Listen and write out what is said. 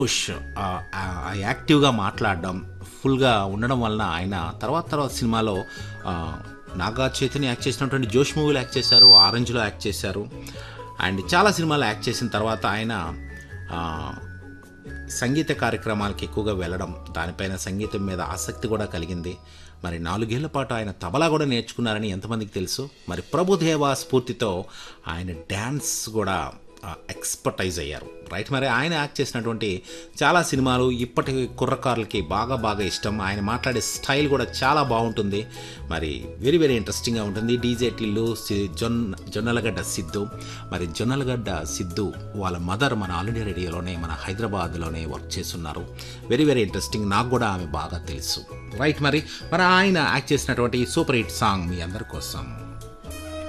push ఆ, ఆ, ఆ యాక్టివ్గా మాట్లాడడం ఫుల్గా ఉండడం వలన ఆయన తర్వాత తర్వాత సినిమాలో ఆ, నాగా చైతన్య యాక్ట్ చేసినటువంటి జోష్ మూవీలో యాక్ట్ చేశారు ఆరెంజ్లో యాక్ట్ చేశారు అండ్ చాలా సినిమాలు యాక్ట్ చేసిన తర్వాత ఆయన ఆ, సంగీత కార్యక్రమాలకు ఎక్కువగా వెళ్ళడం దానిపైన సంగీతం మీద ఆసక్తి కూడా కలిగింది మరి నాలుగేళ్ల పాటు ఆయన తబలా కూడా నేర్చుకున్నారని ఎంతమందికి తెలుసు మరి ప్రభుదేవ స్ఫూర్తితో ఆయన డ్యాన్స్ కూడా ఎక్స్పర్టైజ్ అయ్యారు రైట్ మరి ఆయన యాక్ట్ చేసినటువంటి చాలా సినిమాలు ఇప్పటి కుర్రకారులకి బాగా బాగా ఇష్టం ఆయన మాట్లాడే స్టైల్ కూడా చాలా బాగుంటుంది మరి వెరీ వెరీ ఇంట్రెస్టింగ్గా ఉంటుంది డీజే టిల్లు సి- జొన్న జొన్నలగడ్డ సిద్ధు మరి జొన్నలగడ్డ సిద్ధు వాళ్ళ మదర్ మన ఆల్ ఇండియా రేడియోలోనే మన హైదరాబాద్లోనే వర్క్ చేస్తున్నారు వెరీ వెరీ ఇంట్రెస్టింగ్ నాకు కూడా ఆమె బాగా తెలుసు రైట్ మరి మరి ఆయన యాక్ట్ చేసినటువంటి సూపర్ హిట్ సాంగ్ మీ అందరి కోసం